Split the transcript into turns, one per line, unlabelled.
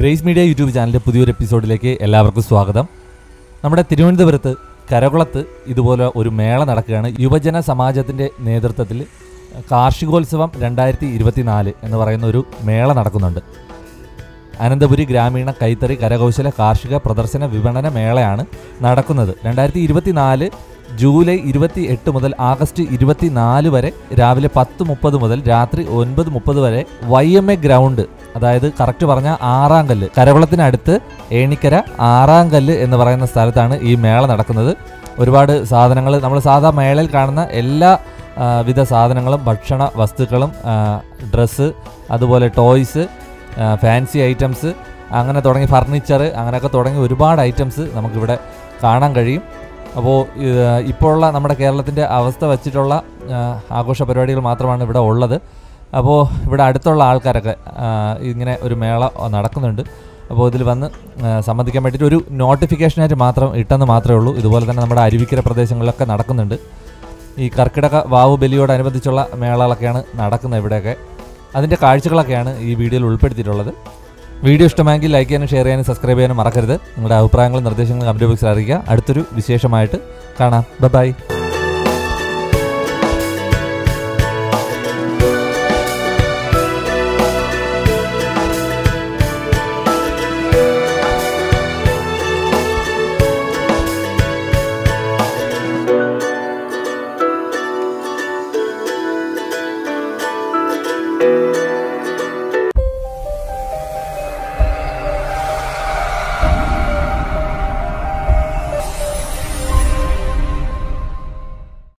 grace media YouTube ചാനലിൻ്റെ പുതിയൊരു എപ്പിസോഡിലേക്ക് എല്ലാവർക്കും സ്വാഗതം നമ്മുടെ തിരുവനന്തപുരത്ത് കരകുളത്ത് ഇതുപോലെ ഒരു മേള നടക്കുകയാണ് യുവജന സമാജത്തിൻ്റെ നേതൃത്വത്തിൽ കാർഷികോത്സവം രണ്ടായിരത്തി ഇരുപത്തിനാല് എന്ന് പറയുന്ന ഒരു മേള നടക്കുന്നുണ്ട് അനന്തപുരി ഗ്രാമീണ കൈത്തറി കരകൗശല കാർഷിക പ്രദർശന വിപണന മേളയാണ് നടക്കുന്നത് രണ്ടായിരത്തി ഇരുപത്തിനാല് ജൂലൈ ഇരുപത്തി എട്ട് മുതൽ ആഗസ്റ്റ് ഇരുപത്തിനാല് വരെ രാവിലെ പത്ത് മുപ്പത് മുതൽ രാത്രി ഒൻപത് മുപ്പത് വരെ വൈ എം എ ഗ്രൗണ്ട് അതായത് കറക്റ്റ് പറഞ്ഞാൽ ആറാം കല്ല് കരകുളത്തിനടുത്ത് ഏണിക്കര ആറാം കല്ല് എന്ന് പറയുന്ന സ്ഥലത്താണ് ഈ മേള നടക്കുന്നത് ഒരുപാട് സാധനങ്ങൾ നമ്മൾ സാധാ മേളയിൽ കാണുന്ന എല്ലാ ആ, വിധ സാധനങ്ങളും ഭക്ഷണ വസ്തുക്കളും ഡ്രസ്സ് അതുപോലെ ടോയ്സ് ഫാൻസി ഐറ്റംസ് അങ്ങനെ തുടങ്ങി ഫർണിച്ചർ അങ്ങനെയൊക്കെ തുടങ്ങി ഒരുപാട് ഐറ്റംസ് നമുക്കിവിടെ കാണാൻ കഴിയും അപ്പോൾ ഇപ്പോൾ ഉള്ള നമ്മുടെ കേരളത്തിൻ്റെ അവസ്ഥ വച്ചിട്ടുള്ള ആ, ആഘോഷ പരിപാടികൾ മാത്രമാണ് ഇവിടെ ഉള്ളത് അപ്പോൾ ഇവിടെ അടുത്തുള്ള ആൾക്കാരൊക്കെ ആ, ഇങ്ങനെ ഒരു മേള നടക്കുന്നുണ്ട് അപ്പോൾ ഇതിൽ വന്ന് ആ, സംബന്ധിക്കാൻ വേണ്ടിയിട്ട് ഒരു നോട്ടിഫിക്കേഷനായിട്ട് മാത്രം ഇട്ടെന്ന് മാത്രമേ ഉള്ളൂ ഇതുപോലെ തന്നെ നമ്മുടെ അരുവിക്കര പ്രദേശങ്ങളിലൊക്കെ നടക്കുന്നുണ്ട് ഈ കർക്കിടക വാവു ബലിയോടനുബന്ധിച്ചുള്ള മേളകളൊക്കെയാണ് നടക്കുന്നത് ഇവിടെയൊക്കെ അതിൻ്റെ കാഴ്ചകളൊക്കെയാണ് ഈ വീഡിയോയിൽ ഉൾപ്പെടുത്തിയിട്ടുള്ളത് വീഡിയോ ഇഷ്ടമായെങ്കിൽ ലൈക്ക് ചെയ്യാനും ഷെയർ ചെയ്യാനും സബ്സ്ക്രൈബ് ചെയ്യാനും മറക്കരുത് നിങ്ങളുടെ അഭിപ്രായങ്ങളും നിർദ്ദേശങ്ങളും കമൻറ്റ് ബോക്സിൽ അറിയിക്കുക അടുത്തൊരു വിശേഷമായിട്ട് കാണാം ബൈ